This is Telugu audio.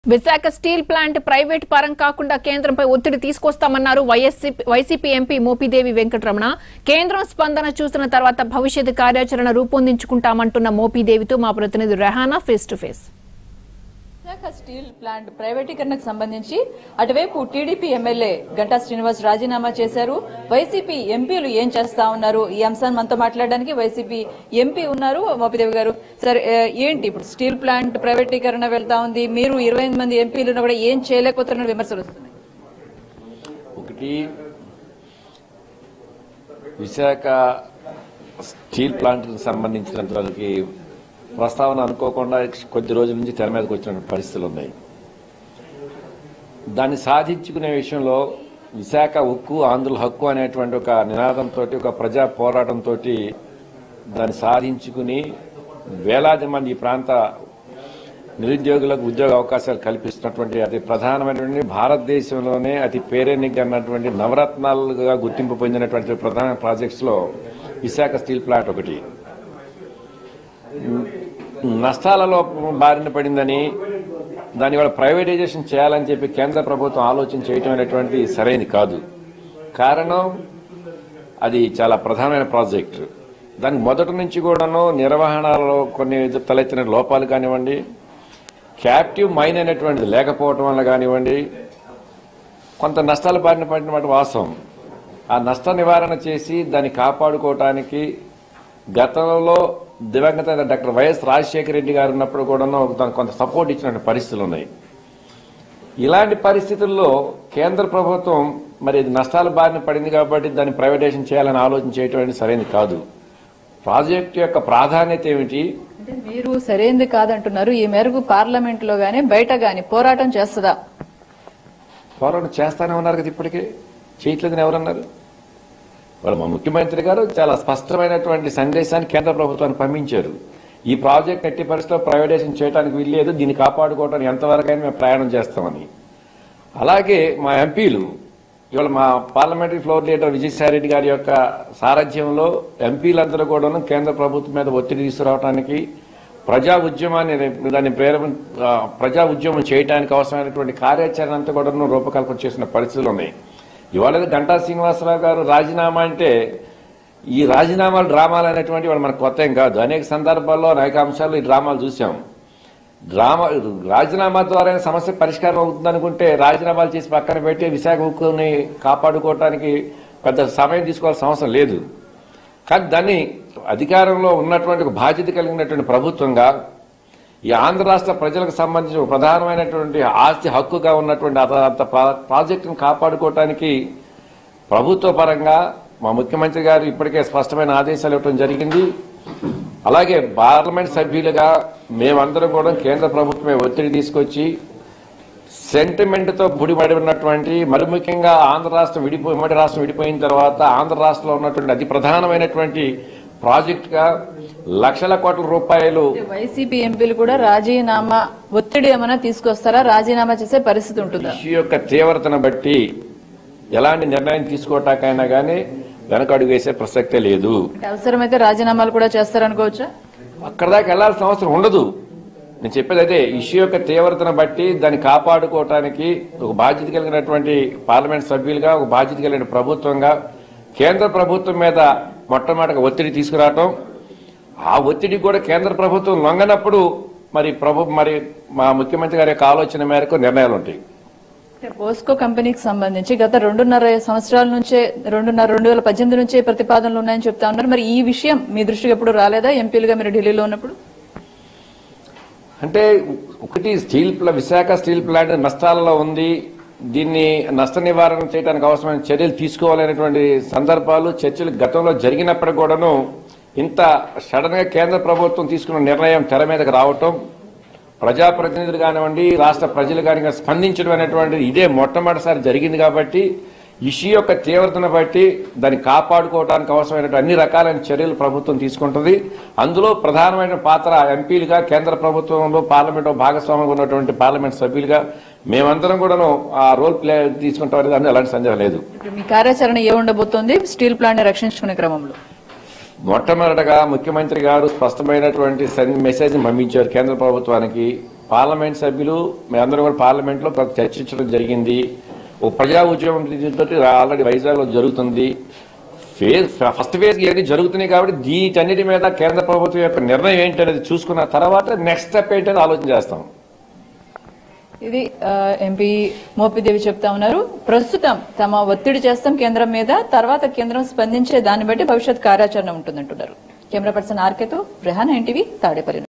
విశాఖ స్టీల్ ప్లాంట్ ప్రైవేట్ పరం కాకుండా కేంద్రంపై ఒత్తిడి తీసుకొస్తామన్నారు YSC- YCP MP Mopidevi Venkataramana కేంద్రం స్పందన చూసిన తర్వాత భవిష్యత్ కార్యాచరణ రూపొందించుకుంటామంటున్న మోపిదేవితో మా ప్రతినిధి Rehana face to face Visakha steel plant ప్రైవేటీకరణకు సంబంధింంచి అటువైపు టీడీపీ ఎమ్మెల్యే గంటా శ్రీనివాస్ రాజీనామా చేశారు వైసీపీ ఎంపీలు ఏం చేస్తా ఉన్నారు ఈ అంశాన్ని మనతో మాట్లాడడానికి వైసీపీ ఎంపీ ఉన్నారు మోపిదేవి గారు సార్ ఏ, ఏంటి ఇప్పుడు స్టీల్ ప్లాంట్ ప్రైవేటీకరణ వెళ్తా ఉంది మీరు ఇరవై మంది ఎంపీలు కూడా ఏం చేయలేకపోతున్న విమర్శలు వస్తున్నాయి ఒకటి విశాఖ స్టీల్ ప్లాంట్కి సంబంధించినంత వరకు ప్రస్తావన అనుకోకుండా కొద్ది రోజుల నుంచి తెర మీదకి వచ్చిన పరిస్థితులు ఉన్నాయి దాన్ని సాధించుకునే విషయంలో విశాఖ ఉక్కు ఆంధ్రుల హక్కు అనేటువంటి ఒక నినాదంతో ఒక ప్రజా పోరాటంతో దాన్ని సాధించుకుని వేలాది మంది ఈ ప్రాంత నిరుద్యోగులకు ఉద్యోగ అవకాశాలు కల్పిస్తున్నటువంటి అతి ప్రధానమైనటువంటి భారతదేశంలోనే అతి పేరెన్నికన్నటువంటి నవరత్నాలుగా గుర్తింపు పొందినటువంటి ప్రధాన ప్రాజెక్ట్స్ లో విశాఖ స్టీల్ ప్లాంట్ ఒకటి నష్టాలలో బారిన పడిందని దాని వల్ల ప్రైవేటైజేషన్ చేయాలని చెప్పి కేంద్ర ప్రభుత్వం ఆలోచన చేయటం అనేటువంటి సరైనది కాదు కారణం అది చాలా ప్రధానమైన ప్రాజెక్టు దానికి మొదటి నుంచి కూడాను నిర్వహణలో కొన్ని తలెత్తిన లోపాలు కానివ్వండి క్యాప్టివ్ మైన్ అనేటువంటిది లేకపోవటం వల్ల కానివ్వండి కొంత నష్టాల బారిన పడినటువంటి వాస్తవం ఆ నష్ట నివారణ చేసి దాన్ని కాపాడుకోవటానికి గతంలో దివంగత డాక్టర్ వైఎస్ రాజశేఖర రెడ్డి గారు ఉన్నప్పుడు కూడాను దానికి కొంత సపోర్ట్ ఇచ్చినటువంటి పరిస్థితులు ఉన్నాయి ఇలాంటి పరిస్థితుల్లో కేంద్ర ప్రభుత్వం మరి ఇది నష్టాల బారిన పడింది కాబట్టి దాన్ని ప్రైవేటైజేషన్ చేయాలని ఆలోచన చేయటం అనేది సరైనది కాదు ప్రాజెక్టు యొక్క ప్రాధాన్యత ఏమిటి అంటే మీరు సరైనది కాదంటున్నారు ఈ మేరకు పార్లమెంట్ లో గానీ బయట గానీ పోరాటం చేస్తుందా పోరాటం చేస్తానే ఉన్నారు కదా ఇప్పటికే చేయట్లేదని ఎవరన్నారు వాళ్ళ మా ముఖ్యమంత్రి గారు చాలా స్పష్టమైనటువంటి సందేశాన్ని కేంద్ర ప్రభుత్వానికి పంపించారు ఈ ప్రాజెక్ట్ ఎట్టి పరిస్థితిలో ప్రైవేటైజేషన్ చేయడానికి వీల్లేదు దీన్ని కాపాడుకోవడానికి ఎంతవరకైనా మేము ప్రయాణం చేస్తామని అలాగే మా ఎంపీలు ఇవాళ మా పార్లమెంటరీ ఫ్లోర్ లీడర్ విజయసాయిరెడ్డి గారి యొక్క సారథ్యంలో ఎంపీలందరూ కూడాను కేంద్ర ప్రభుత్వం మీద ఒత్తిడి తీసుకురావడానికి ప్రజా ఉద్యమాన్ని దాన్ని ప్రేరణ ఆ, ప్రజా ఉద్యమం చేయడానికి అవసరమైనటువంటి కార్యాచరణ అంతా కూడా రూపకల్పన చేసిన పరిస్థితులు ఉన్నాయి ఇవాళ ఏదో గంటా శ్రీనివాసరావు గారు రాజీనామా అంటే ఈ రాజీనామాలు డ్రామాలు అనేటువంటి వాళ్ళు మనకు కొత్త ఏం కాదు అనేక సందర్భాల్లో అనేక అంశాలు ఈ డ్రామాలు చూసాం డ్రామా రాజీనామా ద్వారా సమస్య పరిష్కారం అవుతుంది అనుకుంటే రాజీనామాలు చేసి పక్కన పెట్టి విశాఖ ఉక్కుని కాపాడుకోవటానికి పెద్ద సమయం తీసుకోవాల్సిన అవసరం లేదు కానీ దాన్ని అధికారంలో ఉన్నటువంటి ఒక బాధ్యత కలిగినటువంటి ప్రభుత్వంగా ఈ ఆంధ్ర రాష్ట్ర ప్రజలకు సంబంధించిన ఒక ప్రధానమైనటువంటి ఆస్తి హక్కుగా ఉన్నటువంటి అత- అంత ప్రా- ప్రాజెక్టును కాపాడుకోవటానికి ప్రభుత్వ పరంగా మా ముఖ్యమంత్రి గారు ఇప్పటికే స్పష్టమైన ఆదేశాలు ఇవ్వడం జరిగింది అలాగే పార్లమెంట్ సభ్యులుగా మేమందరం కూడా కేంద్ర ప్రభుత్వమే ఒత్తిడి తీసుకొచ్చి సెంటిమెంట్ తో పుడిపడి ఉన్నటువంటి మరి ముఖ్యంగా ఆంధ్ర రాష్ట్రం విడిపోయి ఉమ్మడి రాష్ట్రం విడిపోయిన తర్వాత ఆంధ్ర రాష్ట్రంలో ఉన్నటువంటి అతి ప్రధానమైనటువంటి ప్రాజెక్ట్ గా లక్షల కోట్ల రూపాయలు వైసీపీ ఎంపీలు కూడా రాజీనామా ఒత్తిడి ఏమైనా తీసుకొస్తారా రాజీనామా చేసే పరిస్థితి ఉంటుందా ఇష్యూ యొక్క తీవ్రతను బట్టి ఎలాంటి నిర్ణయం తీసుకోవటాకైనా కానీ వెనకడుగు వేసే ప్రసక్తే లేదు అంటే అవసరమైతే రాజీనామాలు కూడా చేస్తారనుకోవచ్చా అక్కడ దాకా వెళ్లాల్సిన అవసరం ఉండదు నేను చెప్పేది అదే ఇష్యూ యొక్క తీవ్రతను బట్టి దాన్ని కాపాడుకోవటానికి ఒక బాధ్యత కలిగినటువంటి పార్లమెంట్ సభ్యులుగా ఒక బాధ్యత కలిగిన ప్రభుత్వంగా కేంద్ర ప్రభుత్వం మీద మొట్టమొదటిగా ఒత్తిడి తీసుకురావటం ఆ ఒత్తిడి కూడా కేంద్ర ప్రభుత్వం లొంగనప్పుడు మరి ప్రభు మరి మా ముఖ్యమంత్రి గారి యొక్క ఆలోచన మేరకు నిర్ణయాలు ఉంటాయి అంటే పోస్కో కంపెనీకి సంబంధించి గత రెండున్నర సంవత్సరాల నుంచే రెండున్నర రెండు వేల పద్దెనిమిది నుంచే ప్రతిపాదనలు ఉన్నాయని చెప్తా ఉన్నారు మరి ఈ విషయం మీ దృష్టికి ఎప్పుడు రాలేదా ఎంపీలుగా మీరు ఢిల్లీలో ఉన్నప్పుడు అంటే ఒకటి స్టీల్ ప్లా- విశాఖ స్టీల్ ప్లాంట్ నష్టాలలో ఉంది దీన్ని నష్ట నివారణ చేయడానికి అవసరమైన చర్యలు తీసుకోవాలనేటువంటి సందర్భాలు చర్చలు గతంలో జరిగినప్పుడు కూడాను ఇంత సడన్ గా కేంద్ర ప్రభుత్వం తీసుకున్న నిర్ణయం తెర మీదకి రావటం ప్రజాప్రతినిధులు కానివ్వండి రాష్ట్ర ప్రజలు కానీ స్పందించడం అనేటువంటిది ఇదే మొట్టమొదటిసారి జరిగింది కాబట్టి ఇష్యూ యొక్క తీవ్రతను బట్టి దాన్ని కాపాడుకోవడానికి అవసరమైన అన్ని రకాలైన చర్యలు ప్రభుత్వం తీసుకుంటుంది అందులో ప్రధానమైన పాత్ర ఎంపీలుగా కేంద్ర ప్రభుత్వంలో పార్లమెంట్లో భాగస్వామ్యంగా ఉన్నటువంటి పార్లమెంట్ సభ్యులుగా మేమందరం కూడాను ఆ రోల్ ప్లే తీసుకుంటాం అనేది అందులో ఎలాంటి సందేహం లేదు ఇప్పుడు మీ కార్యాచరణ ఏ ఉండబోతోంది స్టీల్ ప్లాంట్ ని రక్షించుకునే క్రమంలో మొట్టమొదటగా ముఖ్యమంత్రి గారు స్పష్టమైనటువంటి మెసేజ్ పంపించారు కేంద్ర ప్రభుత్వానికి పార్లమెంట్ సభ్యులు మేమందరం కూడా పార్లమెంట్లో కొంత చర్చించడం జరిగింది ఒక ప్రజా ఉద్యమం తోటి ఆల్రెడీ వైజాగ్లో జరుగుతుంది ఫేజ్ ఫస్ట్ ఫేజ్ ఇవన్నీ జరుగుతున్నాయి కాబట్టి వీటన్నిటి మీద కేంద్ర ప్రభుత్వం యొక్క నిర్ణయం ఏంటి అనేది చూసుకున్న తర్వాత నెక్స్ట్ స్టెప్ ఏంటని ఆలోచన చేస్తాం ఇది ఆ, ఎంపీ మోపిదేవి చెప్తా ఉన్నారు ప్రస్తుతం తమ ఒత్తిడి చేస్తాం కేంద్రం మీద తర్వాత కేంద్రం స్పందించే దాన్ని బట్టి భవిష్యత్ కార్యాచరణ ఉంటుందంటున్నారు కెమెరా పర్సన్ ఆర్కేతో రెహాన్ ఎన్టీవీ తాడేపల్లి